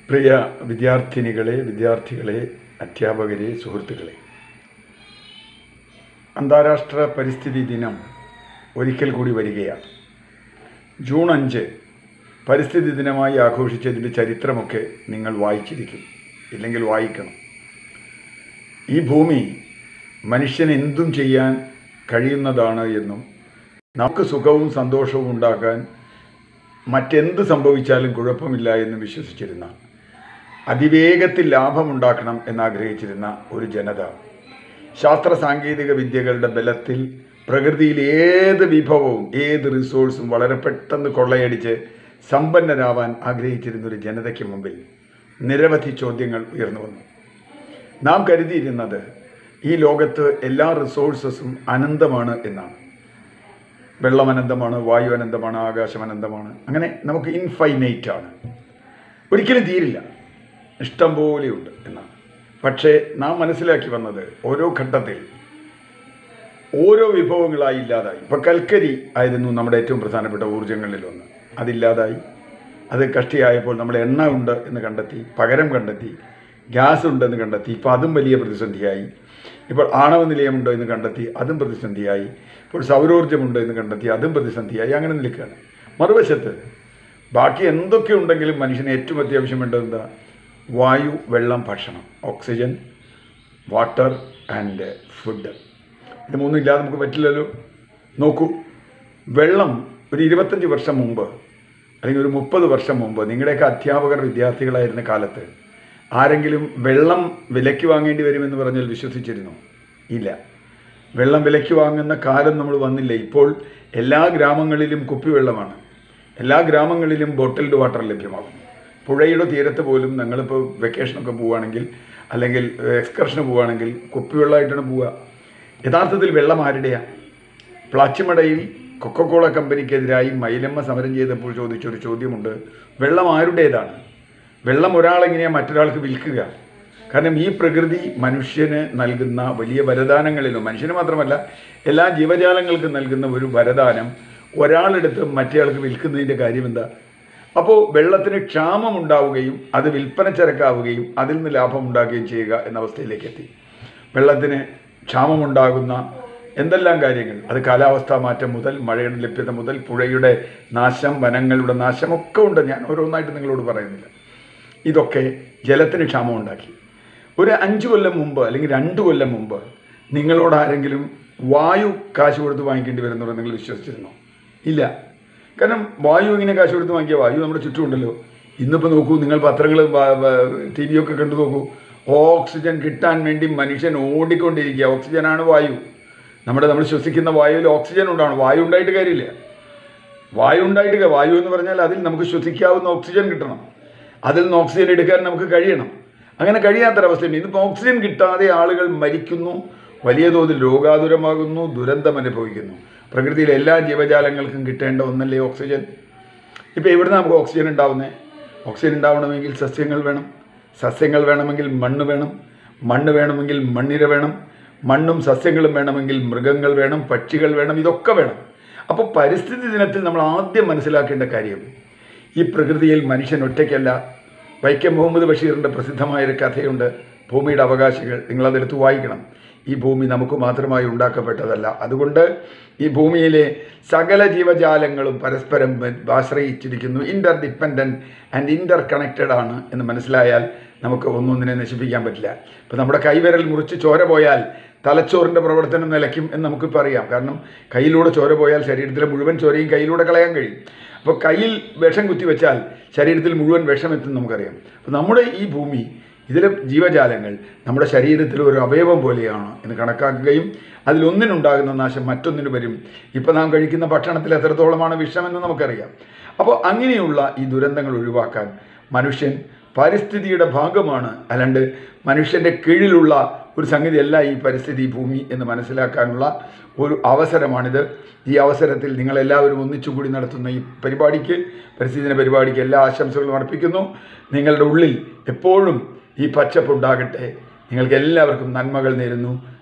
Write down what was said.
പ്രിയ വിദ്യാർത്ഥിനികളെ വിദ്യാർത്ഥികളെ അധ്യാപകരെ സുഹൃത്തുക്കളെ അന്താരാഷ്ട്ര പരിസ്ഥിതി ദിനം ഒരിക്കൽ കൂടി വരികയാണ് ജൂൺ അഞ്ച് പരിസ്ഥിതി ദിനമായി ആഘോഷിച്ചതിൻ്റെ ചരിത്രമൊക്കെ നിങ്ങൾ വായിച്ചിരിക്കും ഇല്ലെങ്കിൽ വായിക്കണം ഈ ഭൂമി മനുഷ്യന് എന്തും ചെയ്യാൻ കഴിയുന്നതാണ് എന്നും നമുക്ക് സുഖവും സന്തോഷവും ഉണ്ടാക്കാൻ മറ്റെന്ത് സംഭവിച്ചാലും കുഴപ്പമില്ല എന്ന് വിശ്വസിച്ചിരുന്ന അതിവേഗത്തിൽ ലാഭമുണ്ടാക്കണം എന്നാഗ്രഹിച്ചിരുന്ന ഒരു ജനത ശാസ്ത്ര സാങ്കേതിക വിദ്യകളുടെ ബലത്തിൽ പ്രകൃതിയിൽ ഏത് വിഭവവും ഏത് റിസോഴ്സും വളരെ പെട്ടെന്ന് കൊള്ളയടിച്ച് സമ്പന്നരാവാൻ ആഗ്രഹിച്ചിരുന്ന ഒരു ജനതയ്ക്ക് മുമ്പിൽ നിരവധി ചോദ്യങ്ങൾ ഉയർന്നു വന്നു നാം കരുതിയിരുന്നത് ഈ ലോകത്ത് എല്ലാ റിസോഴ്സസും അനന്തമാണ് എന്നാണ് വെള്ളം അനന്തമാണ് വായു അനന്തമാണ് ആകാശം അനന്തമാണ് അങ്ങനെ നമുക്ക് ഇൻഫൈനൈറ്റ് ആണ് ഒരിക്കലും തീരില്ല ഇഷ്ടം പോലെയുണ്ട് എന്നാണ് പക്ഷേ നാം മനസ്സിലാക്കി വന്നത് ഓരോ ഘട്ടത്തിൽ ഓരോ വിഭവങ്ങളായി ഇല്ലാതായി ഇപ്പോൾ കൽക്കരി ആയിരുന്നു നമ്മുടെ ഏറ്റവും പ്രധാനപ്പെട്ട ഊർജ്ജങ്ങളിലൊന്ന് അതില്ലാതായി അത് കഷ്ടിയായപ്പോൾ നമ്മൾ എണ്ണ ഉണ്ട് എന്ന് കണ്ടെത്തി പകരം കണ്ടെത്തി ഗ്യാസ് ഉണ്ടെന്ന് കണ്ടെത്തി ഇപ്പോൾ അതും വലിയ പ്രതിസന്ധിയായി ഇപ്പോൾ ആണവ നിലയമുണ്ടോ എന്ന് കണ്ടെത്തി അതും പ്രതിസന്ധിയായി ഇപ്പോൾ സൗരോർജ്ജമുണ്ടോ എന്ന് കണ്ടെത്തി അതും പ്രതിസന്ധിയായി അങ്ങനെ നിൽക്കുകയാണ് മറുവശത്ത് ബാക്കി എന്തൊക്കെ ഉണ്ടെങ്കിലും മനുഷ്യന് ഏറ്റവും അത്യാവശ്യം വേണ്ടത് എന്താ വായു വെള്ളം ഭക്ഷണം ഓക്സിജൻ വാട്ടർ ആൻഡ് ഫുഡ് ഇത് മൂന്നും ഇല്ലാതെ നമുക്ക് പറ്റില്ലല്ലോ നോക്കൂ വെള്ളം ഒരു ഇരുപത്തഞ്ച് വർഷം മുമ്പ് അല്ലെങ്കിൽ ഒരു മുപ്പത് വർഷം മുമ്പ് നിങ്ങളുടെയൊക്കെ അധ്യാപകർ വിദ്യാർത്ഥികളായിരുന്ന കാലത്ത് ആരെങ്കിലും വെള്ളം വിലയ്ക്ക് വാങ്ങേണ്ടി വരുമെന്ന് പറഞ്ഞാൽ വിശ്വസിച്ചിരുന്നു ഇല്ല വെള്ളം വിലയ്ക്ക് വാങ്ങുന്ന കാലം നമ്മൾ വന്നില്ല ഇപ്പോൾ എല്ലാ ഗ്രാമങ്ങളിലും കുപ്പിവെള്ളമാണ് എല്ലാ ഗ്രാമങ്ങളിലും ബോട്ടിൽഡ് വാട്ടർ ലഭ്യമാകും പുഴയുടെ തീരത്ത് പോലും ഞങ്ങളിപ്പോൾ വെക്കേഷനൊക്കെ പോവുകയാണെങ്കിൽ അല്ലെങ്കിൽ എക്സ്കർഷന് പോവുകയാണെങ്കിൽ കുപ്പിവെള്ളമായിട്ടാണ് പോവുക യഥാർത്ഥത്തിൽ വെള്ളം ആരുടെയാണ് പ്ലാച്ചിമടയിൽ കൊക്കക്കോള കമ്പനിക്കെതിരായി മൈലമ്മ സമരം ചെയ്തപ്പോൾ ചോദിച്ചൊരു ചോദ്യമുണ്ട് വെള്ളം ആരുടേതാണ് വെള്ളം ഒരാളെങ്ങനെയാണ് മറ്റൊരാൾക്ക് വിൽക്കുക കാരണം ഈ പ്രകൃതി മനുഷ്യന് നൽകുന്ന വലിയ വരദാനങ്ങളിലും മനുഷ്യന് മാത്രമല്ല എല്ലാ ജീവജാലങ്ങൾക്കും നൽകുന്ന ഒരു വരദാനം ഒരാളെടുത്ത് മറ്റേയാൾക്ക് വിൽക്കുന്നതിൻ്റെ കാര്യം എന്താ അപ്പോൾ വെള്ളത്തിന് ക്ഷാമം ഉണ്ടാവുകയും അത് വിൽപ്പന ചരക്കാവുകയും അതിൽ നിന്ന് ലാഭം ഉണ്ടാക്കുകയും ചെയ്യുക എന്ന അവസ്ഥയിലേക്ക് എത്തി വെള്ളത്തിന് ക്ഷാമമുണ്ടാകുന്ന എന്തെല്ലാം കാര്യങ്ങൾ അത് കാലാവസ്ഥാ മാറ്റം മുതൽ മഴയുടെ ലഭ്യത മുതൽ പുഴയുടെ നാശം വനങ്ങളുടെ നാശമൊക്കെ ഉണ്ട് ഞാൻ ഓരോന്നായിട്ട് നിങ്ങളോട് പറയുന്നില്ല ഇതൊക്കെ ജലത്തിന് ക്ഷാമം ഉണ്ടാക്കി ഒരു അഞ്ച് കൊല്ലം മുമ്പ് അല്ലെങ്കിൽ രണ്ട് കൊല്ലം മുമ്പ് നിങ്ങളോട് ആരെങ്കിലും വായു കാശ് കൊടുത്ത് വാങ്ങിക്കേണ്ടി വരുന്നവരെ നിങ്ങൾ വിശ്വസിച്ചിരുന്നോ ഇല്ല കാരണം വായു ഇങ്ങനെ കാശ് കൊടുത്ത് വാങ്ങിയ വായു നമ്മുടെ ചുറ്റുമുണ്ടല്ലോ ഇന്നിപ്പോൾ നോക്കൂ നിങ്ങൾ പത്രങ്ങൾ ടി വി ഒക്കെ കണ്ടു നോക്കൂ ഓക്സിജൻ കിട്ടാൻ വേണ്ടി മനുഷ്യൻ ഓടിക്കൊണ്ടിരിക്കുക ഓക്സിജനാണ് വായു നമ്മുടെ നമ്മൾ ശ്വസിക്കുന്ന വായുവിൽ ഓക്സിജൻ ഉണ്ടാണ് വായു ഉണ്ടായിട്ട് കാര്യമില്ല വായു ഉണ്ടായിട്ട് കാ- വായു എന്ന് പറഞ്ഞാൽ അതിൽ നമുക്ക് ശ്വസിക്കാവുന്ന ഓക്സിജൻ കിട്ടണം അതിൽ നിന്ന് ഓക്സിജൻ എടുക്കാൻ നമുക്ക് കഴിയണം അങ്ങനെ കഴിയാത്തൊരവസ്ഥയുണ്ട് ഇന്നിപ്പോൾ ഓക്സിജൻ കിട്ടാതെ ആളുകൾ മരിക്കുന്നു വലിയ തോതിൽ രോഗാതുരമാകുന്നു ദുരന്തം അനുഭവിക്കുന്നു പ്രകൃതിയിലെ എല്ലാ ജീവജാലങ്ങൾക്കും കിട്ടേണ്ട ഒന്നല്ലേ ഓക്സിജൻ ഇപ്പോൾ എവിടെ നമുക്ക് ഓക്സിജൻ ഉണ്ടാവുന്നത് ഓക്സിജൻ ഉണ്ടാവണമെങ്കിൽ സസ്യങ്ങൾ വേണം സസ്യങ്ങൾ വേണമെങ്കിൽ മണ്ണ് വേണം മണ്ണ് വേണമെങ്കിൽ മണ്ണിര വേണം മണ്ണും സസ്യങ്ങളും വേണമെങ്കിൽ മൃഗങ്ങൾ വേണം പക്ഷികൾ വേണം ഇതൊക്കെ വേണം അപ്പോൾ പരിസ്ഥിതി ദിനത്തിൽ നമ്മൾ ആദ്യം മനസ്സിലാക്കേണ്ട കാര്യം ഈ പ്രകൃതിയിൽ മനുഷ്യൻ ഒറ്റയ്ക്കല്ല വൈക്കം മുഹമ്മദ് ബഷീറിൻ്റെ പ്രസിദ്ധമായൊരു കഥയുണ്ട് ഭൂമിയുടെ അവകാശികൾ നിങ്ങളതെടുത്ത് വായിക്കണം ഈ ഭൂമി നമുക്ക് മാത്രമായി ഉണ്ടാക്കപ്പെട്ടതല്ല അതുകൊണ്ട് ഈ ഭൂമിയിലെ സകല ജീവജാലങ്ങളും പരസ്പരം ബ- ആശ്രയിച്ചിരിക്കുന്നു interdependent and interconnected ആണ് എന്ന് മനസ്സിലായാൽ നമുക്ക് ഒന്നൊന്നിനെ നശിപ്പിക്കാൻ പറ്റില്ല ഇപ്പോൾ നമ്മുടെ കൈവിരൽ മുറിച്ച് ചോര പോയാൽ തലച്ചോറിൻ്റെ പ്രവർത്തനം നിലയ്ക്കും എന്ന് നമുക്കിപ്പോൾ അറിയാം കാരണം കയ്യിലൂടെ ചോര പോയാൽ ശരീരത്തിലെ മുഴുവൻ ചോരയും കയ്യിലൂടെ കളയാൻ കഴിയും അപ്പോൾ കയ്യിൽ വിഷം കുത്തി വെച്ചാൽ ശരീരത്തിൽ മുഴുവൻ വിഷമെത്തും നമുക്കറിയാം അപ്പോൾ നമ്മുടെ ഈ ഭൂമി ഇതിലെ ജീവജാലങ്ങൾ നമ്മുടെ ശരീരത്തിലെ ഒരു അവയവം പോലെയാണ് എന്ന് കണക്കാക്കുകയും അതിലൊന്നിനുണ്ടാകുന്ന നാശം മറ്റൊന്നിന് വരും ഇപ്പോൾ നാം കഴിക്കുന്ന ഭക്ഷണത്തിൽ എത്രത്തോളമാണ് വിഷമെന്ന് നമുക്കറിയാം അപ്പോൾ അങ്ങനെയുള്ള ഈ ദുരന്തങ്ങൾ ഒഴിവാക്കാൻ മനുഷ്യൻ പരിസ്ഥിതിയുടെ ഭാഗമാണ് അല്ലാണ്ട് മനുഷ്യൻ്റെ കീഴിലുള്ള ഒരു സംഗതിയല്ല ഈ പരിസ്ഥിതി ഭൂമി എന്ന് മനസ്സിലാക്കാനുള്ള ഒരു അവസരമാണിത് ഈ അവസരത്തിൽ നിങ്ങളെല്ലാവരും ഒന്നിച്ചുകൂടി നടത്തുന്ന ഈ പരിപാടിക്ക് പരിസ്ഥിതി ദിന പരിപാടിക്ക് എല്ലാ ആശംസകളും അർപ്പിക്കുന്നു നിങ്ങളുടെ ഉള്ളിൽ എപ്പോഴും ഈ പച്ചപ്പുണ്ടാകട്ടെ നിങ്ങൾക്ക് എല്ലാവർക്കും നന്മകൾ നേരുന്നു